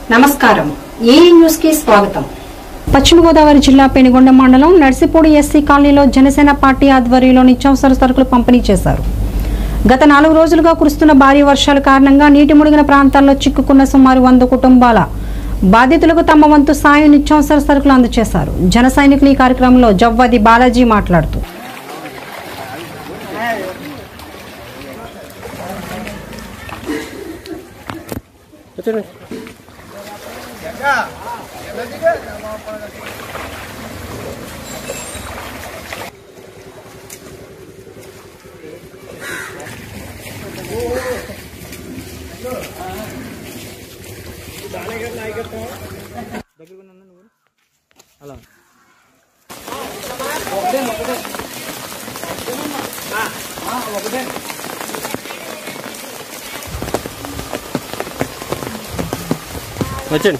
నమస్కారం ఏ న్యూస్ కి స్వాగతం పశ్చిమ గోదావరి జిల్లా పెనుగొండ మండలం నర్సిపూడి ఎస్సీ కాలనీలో జనసేన పార్టీ ఆధ్వర్యంలో నిత్యావసర సరుకులు పంపిణీ చేశారు గత నాలుగు రోజులుగా కురుస్తున్న భారీ వర్షాల కారణంగా నీటి మునిగిన ప్రాంతాల్లో చిక్కుకున్న సుమారు వంద కుటుంబాల బాధితులకు తమ వంతు సాయం నిత్యావసర సరుకులు అందజేశారు జన సైనికులు ఈ కార్యక్రమంలో జవ్వది బాలాజీ మాట్లాడుతూ వచ్చండి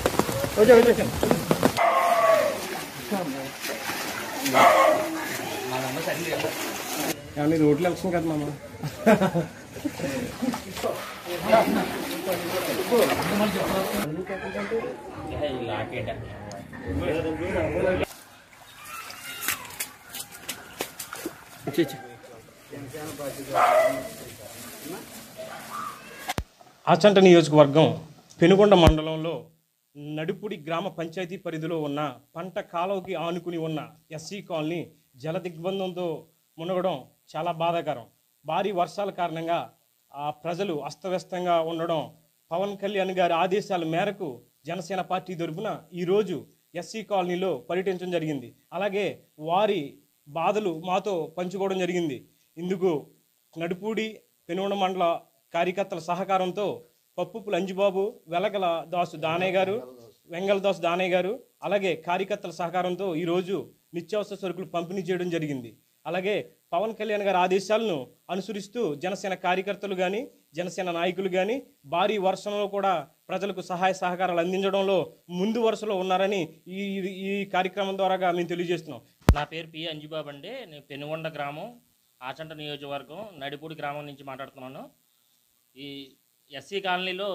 ఏమన్నా ఇది ఓట్లు ఎలక్షన్ కదా మామ ఇచ్చి, ఇచ్చి. ఆచంట నియోజకవర్గం పెనుగొండ మండలంలో నడుపుడి గ్రామ పంచాయతీ పరిధిలో ఉన్న పంట కాలువకి ఆనుకుని ఉన్న ఎస్సీ కాలనీ జల దిగ్బంధంతో మునగడం చాలా బాధాకరం భారీ వర్షాల కారణంగా ఆ ప్రజలు అస్తవ్యస్తంగా ఉండడం పవన్ కళ్యాణ్ గారి ఆదేశాల మేరకు జనసేన పార్టీ తరఫున ఈరోజు ఎస్సీ కాలనీలో పర్యటించడం జరిగింది అలాగే వారి బాధలు మాతో పంచుకోవడం జరిగింది ఇందుకు నడుపూడి పెనుగొండ మండల కార్యకర్తల సహకారంతో పప్పుపుల అంజిబాబు వెలగల దాసు దానయ్య గారు వెంగళ దాసు దానయ్య గారు అలాగే కార్యకర్తల సహకారంతో ఈరోజు నిత్యావసర సరుకులు పంపిణీ చేయడం జరిగింది అలాగే పవన్ కళ్యాణ్ గారి ఆదేశాలను అనుసరిస్తూ జనసేన కార్యకర్తలు కానీ జనసేన నాయకులు కానీ భారీ వర్షంలో కూడా ప్రజలకు సహాయ సహకారాలు అందించడంలో ముందు వరుసలో ఉన్నారని ఈ ఈ కార్యక్రమం ద్వారాగా మేము తెలియజేస్తున్నాం నా పేరు పి అంజుబాబు అండి నేను పెనుగొండ గ్రామం ఆచంట నియోజకవర్గం నడిపూడి గ్రామం నుంచి మాట్లాడుతున్నాను ఈ ఎస్సీ కాలనీలో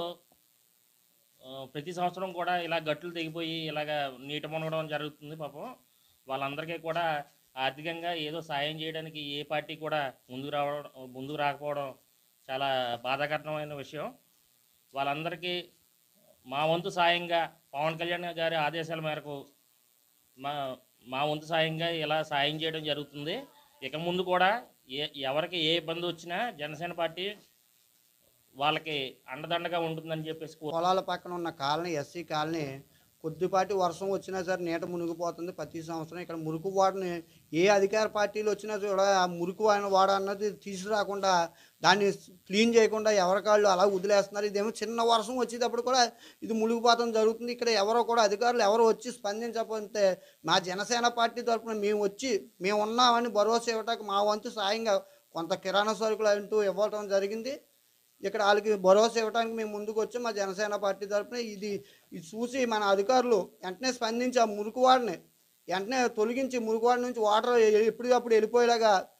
ఆ, ప్రతి సంవత్సరం కూడా ఇలా గట్లు తెగిపోయి ఇలాగ నీట మునగడం జరుగుతుంది పాపం వాళ్ళందరికీ కూడా ఆర్థికంగా ఏదో సాయం చేయడానికి ఏ పార్టీ కూడా ముందుకు రావడం ముందుకు రాకపోవడం చాలా బాధాకరమైన విషయం వాళ్ళందరికీ మా వంతు సాయంగా పవన్ కళ్యాణ్ గారి ఆదేశాల మేరకు మా మా వంతు సాయంగా ఇలా సాయం చేయడం జరుగుతుంది ఇక ముందు కూడా ఏ ఎవరికి ఏ ఇబ్బంది వచ్చినా జనసేన పార్టీ వాళ్ళకి అండదండగా ఉంటుందని చెప్పేసి కో- పొలాల పక్కన ఉన్న కాలనీ ఎస్సీ కాలనీ కొద్దిపాటి వర్షం వచ్చినా సరే నీట మునిగిపోతుంది ప్రతి సంవత్సరం ఇక్కడ మురుకు వాడని ఏ అధికార పార్టీలు వచ్చినా కూడా ఆ మురుకు వాడిన వాడ అన్నది తీసుకురాకుండా దాన్ని క్లీన్ చేయకుండా ఎవరికాళ్ళు అలా వదిలేస్తున్నారు ఇదేమో చిన్న వర్షం వచ్చేటప్పుడు కూడా ఇది మునిగిపోవడం జరుగుతుంది ఇక్కడ ఎవరో కూడా అధికారులు ఎవరో వచ్చి స్పందించకపోతే మా జనసేన పార్టీ తరఫున మేము వచ్చి మేము ఉన్నామని భరోసా ఇవ్వడానికి మా వంతు సాయంగా కొంత కిరాణా సరుకులు అంటూ ఇవ్వటం జరిగింది ఇక్కడ వాళ్ళకి భరోసా ఇవ్వడానికి మేము ముందుకు వచ్చి మా జనసేన పార్టీ తరఫున ఇది ఇది చూసి మన అధికారులు వెంటనే స్పందించి ఆ మురుకువాడిని వెంటనే తొలగించి మురుకువాడి నుంచి వాటర్ ఎప్పటికప్పుడు వెళ్ళిపోయేలాగా